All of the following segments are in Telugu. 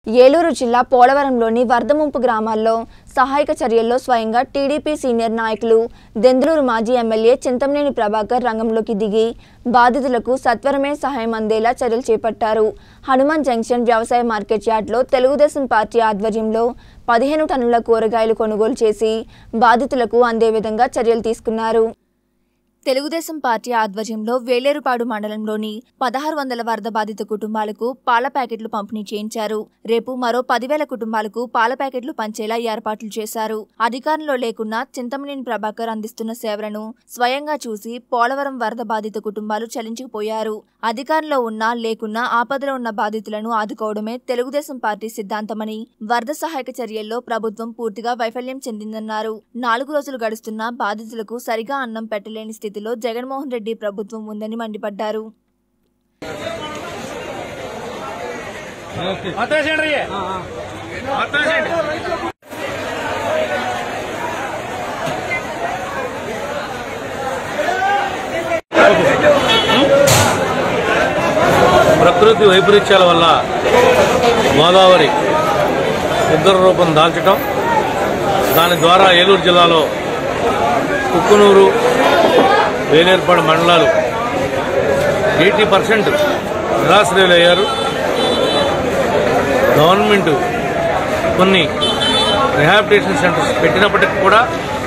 ఏలూరు జిల్లా పోలవరంలోని వరద ముంపు గ్రామాల్లో సహాయక చర్యల్లో స్వయంగా టీడీపీ సీనియర్ నాయకులు దెందులూరు మాజీ ఎమ్మెల్యే చింతమనేని ప్రభాకర్ రంగంలోకి దిగి బాధితులకు సత్వరమే సహాయం అందేలా చర్యలు చేపట్టారు హనుమాన్ జంక్షన్ వ్యవసాయ మార్కెట్ యార్డ్లో తెలుగుదేశం పార్టీ ఆధ్వర్యంలో పదిహేను టన్నుల కూరగాయలు కొనుగోలు చేసి బాధితులకు అందే విధంగా చర్యలు తీసుకున్నారు తెలుగుదేశం పార్టీ ఆధ్వర్యంలో వేలేరుపాడు మండలంలోని పదహారు వందల వరద బాధిత కుటుంబాలకు పాల ప్యాకెట్లు పంపిణీ చేయించారు రేపు మరో పదివేల కుటుంబాలకు పాల ప్యాకెట్లు పంచేలా ఏర్పాట్లు చేశారు అధికారంలో లేకున్నా చింతమనేని ప్రభాకర్ అందిస్తున్న సేవలను స్వయంగా చూసి పోలవరం వరద బాధిత కుటుంబాలు చలించిపోయారు అధికారంలో ఉన్నా లేకున్నా ఆపదలో ఉన్న బాధితులను ఆదుకోవడమే తెలుగుదేశం పార్టీ సిద్ధాంతమని వరద సహాయక చర్యల్లో ప్రభుత్వం పూర్తిగా వైఫల్యం చెందిందన్నారు నాలుగు రోజులు గడుస్తున్నా బాధితులకు సరిగా అన్నం పెట్టలేని స్థితిలో జగన్మోహన్ రెడ్డి ప్రభుత్వం ఉందని మండిపడ్డారు మాట్లాడండి మాట్లాడండి ప్రకృతి వైపరీత్యాల వల్ల గోదావరి ఉగ్ర రూపం దాల్చటం దాని ద్వారా ఏలూరు జిల్లాలో కుక్కునూరు వేలేర్పాడు మండలాలు ఎయిటీ పర్సెంట్ నిరాశ్రయులయ్యారు గవర్నమెంట్ కొన్ని రిహాబిలిటేషన్ సెంటర్స్ పెట్టినప్పటికీ కూడా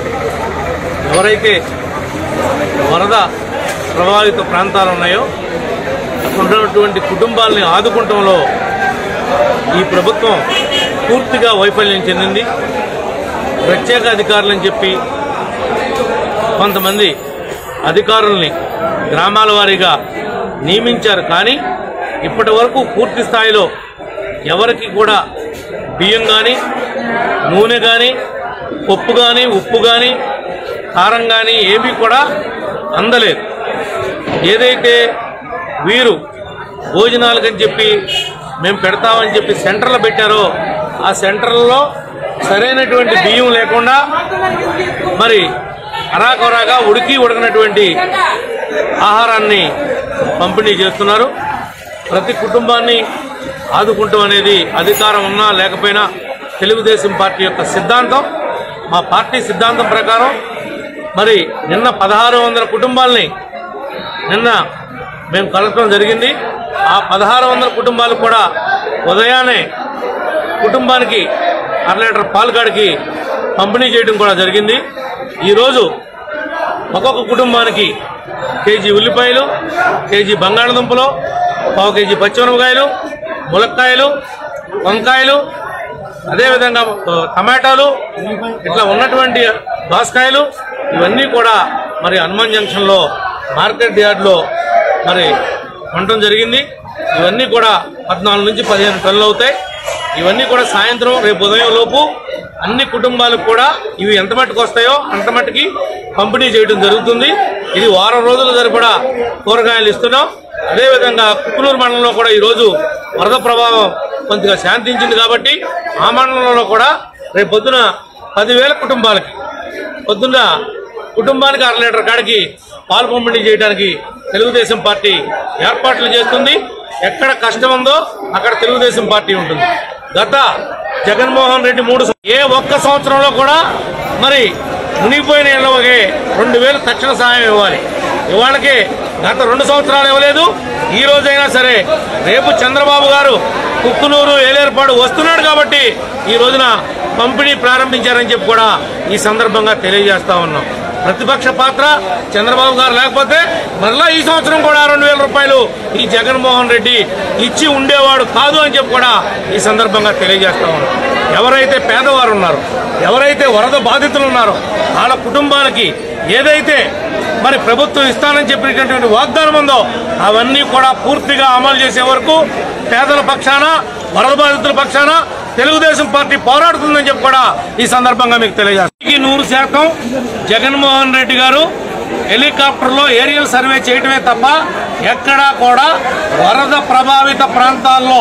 ఎవరైతే వరద ప్రభావిత ప్రాంతాలు ఉన్నాయో అక్కడ ఉన్నటువంటి కుటుంబాలని ఆదుకుంటంలో ఈ ప్రభుత్వం పూర్తిగా వైఫల్యం చెందింది ప్రత్యేక అధికారులని చెప్పి కొంతమంది అధికారుల్ని గ్రామాల వారీగా నియమించారు కానీ ఇప్పటి వరకు పూర్తి స్థాయిలో ఎవరికి కూడా బియ్యం కానీ నూనె కానీ పప్పు కానీ ఉప్పు కానీ కారం కానీ ఏమీ కూడా అందలేదు ఏదైతే వీరు భోజనాలకని చెప్పి మేము పెడతామని చెప్పి సెంటర్లు పెట్టారో ఆ సెంటర్లలో సరైనటువంటి బియ్యం లేకుండా మరి అరాకొరాగా ఉడికి ఉడకనటువంటి ఆహారాన్ని పంపిణీ చేస్తున్నారు ప్రతి కుటుంబాన్ని ఆదుకుంటాం అనేది అధికారం ఉన్నా లేకపోయినా తెలుగుదేశం పార్టీ యొక్క సిద్ధాంతం మా పార్టీ సిద్ధాంతం ప్రకారం మరి నిన్న పదహారు వందల కుటుంబాలని నిన్న మేము కలగటం జరిగింది ఆ పదహారు వందల కుటుంబాలు కూడా ఉదయాన్నే కుటుంబానికి అర లీటర్ పాలు కాడికి పంపిణీ చేయడం కూడా జరిగింది ఈరోజు ఒక్కొక్క కుటుంబానికి కేజీ ఉల్లిపాయలు కేజీ బంగాళదుంపలు పావు కేజీ పచ్చిమిరపకాయలు ములక్కాయలు వంకాయలు అదేవిధంగా ఆ, టమాటాలు ఇట్లా ఉన్నటువంటి దోసకాయలు ఇవన్నీ కూడా మరి హనుమాన్ జంక్షన్లో మార్కెట్ యార్డ్లో మరి కొనడం జరిగింది ఇవన్నీ కూడా పద్నాలుగు నుంచి పదిహేను టన్నులు అవుతాయి ఇవన్నీ కూడా సాయంత్రం రేపు ఉదయం లోపు అన్ని కుటుంబాలకు కూడా ఇవి ఎంత మట్టుకు వస్తాయో అంత మట్టుకి పంపిణీ చేయడం జరుగుతుంది ఇది వారం రోజుల సరిపడా కూరగాయలు ఇస్తున్నాం అదేవిధంగా కుక్కునూరు మండలంలో కూడా ఈరోజు వరద ప్రభావం కొద్దిగా శాంతించింది కాబట్టి ఆ మండలంలో కూడా రేపు పొద్దున పదివేల కుటుంబాలకి పొద్దున్న కుటుంబానికి అర లీటర్ కాడికి పాలు పంపిణీ చేయడానికి తెలుగుదేశం పార్టీ ఏర్పాట్లు చేస్తుంది ఎక్కడ కష్టం ఉందో అక్కడ తెలుగుదేశం పార్టీ ఉంటుంది గత జగన్మోహన్ రెడ్డి మూడు సం- ఏ ఒక్క సంవత్సరంలో కూడా మరి మునిగిపోయిన ఇళ్ళకి రెండు వేలు తక్షణ సహాయం ఇవ్వాలి ఇవాళకి గత రెండు సంవత్సరాలు ఇవ్వలేదు ఈ రోజైనా సరే రేపు చంద్రబాబు గారు కుక్కునూరు ఏలేర్పాడు వస్తున్నాడు కాబట్టి ఈ రోజున పంపిణీ ప్రారంభించారని చెప్పి కూడా ఈ సందర్భంగా తెలియజేస్తా ఉన్నాం ప్రతిపక్ష పాత్ర చంద్రబాబు గారు లేకపోతే మరలా ఈ సంవత్సరం కూడా రెండు వేల రూపాయలు ఈ జగన్మోహన్ రెడ్డి ఇచ్చి ఉండేవాడు కాదు అని చెప్పి కూడా ఈ సందర్భంగా తెలియజేస్తా ఉన్నాం ఎవరైతే పేదవారు ఉన్నారో ఎవరైతే వరద బాధితులు ఉన్నారో వాళ్ళ కుటుంబానికి ఏదైతే మరి ప్రభుత్వం ఇస్తానని చెప్పినటువంటి వాగ్దానం ఉందో అవన్నీ కూడా పూర్తిగా అమలు చేసే వరకు పేదల పక్షాన వరద బాధితుల పక్షాన తెలుగుదేశం పార్టీ పోరాడుతుందని చెప్పి కూడా ఈ సందర్భంగా మీకు తెలియజేస్తాను నూరు శాతం జగన్మోహన్ రెడ్డి గారు హెలికాప్టర్లో ఏరియల్ సర్వే చేయటమే తప్ప ఎక్కడా కూడా వరద ప్రభావిత ప్రాంతాల్లో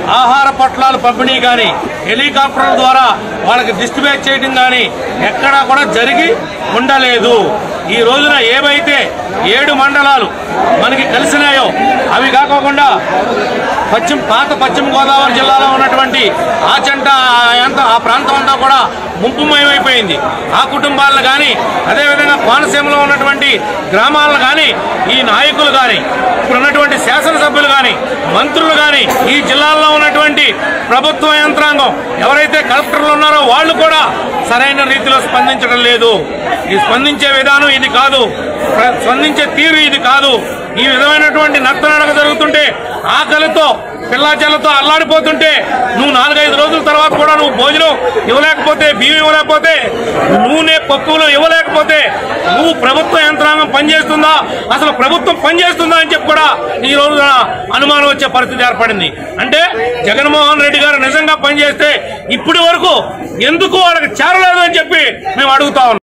ఆహార పొట్లాలు పంపిణీ కానీ హెలికాప్టర్ల ద్వారా వాళ్ళకి డిస్ట్రిబ్యూట్ చేయడం కానీ ఎక్కడా కూడా జరిగి ఉండలేదు ఈ రోజున ఏవైతే ఏడు మండలాలు మనకి కలిసినాయో అవి కాకోకుండా పశ్చిమ పాత పశ్చిమ గోదావరి జిల్లాలో ఉన్నటువంటి ఆచంట ఆ అంత ఆ ప్రాంతం అంతా కూడా ముంపుమయమైపోయింది ఆ కుటుంబాలను కానీ అదేవిధంగా కోనసీమలో ఉన్నటువంటి గ్రామాలను కానీ ఈ నాయకులు కానీ ఇప్పుడు ఉన్నటువంటి శాసనసభ్యులు కానీ మంత్రులు కానీ ఈ జిల్లాల్లో ఉన్నటువంటి ప్రభుత్వ యంత్రాంగం ఎవరైతే కలెక్టర్లు ఉన్నారో వాళ్ళు కూడా సరైన రీతిలో స్పందించడం లేదు ఈ స్పందించే విధానం ఇది కాదు ప్ర- స్పందించే తీరు ఇది కాదు ఈ విధమైనటువంటి నత్తనడక జరుగుతుంటే ఆకలితో పిల్లాచలతో అల్లాడిపోతుంటే నువ్వు నాలుగైదు రోజుల తర్వాత కూడా నువ్వు భోజనం ఇవ్వలేకపోతే బియ్యం ఇవ్వలేకపోతే నూనె పప్పులు ఇవ్వలేకపోతే నువ్వు ప్రభుత్వ యంత్రాంగం పనిచేస్తుందా అసలు ప్రభుత్వం పనిచేస్తుందా అని చెప్పి కూడా ఈ రోజున అనుమానం వచ్చే పరిస్థితి ఏర్పడింది అంటే జగన్మోహన్ రెడ్డి గారు నిజంగా పనిచేస్తే ఇప్పటి వరకు ఎందుకు వాళ్ళకి చేరలేదు అని చెప్పి మేము అడుగుతా ఉన్నాం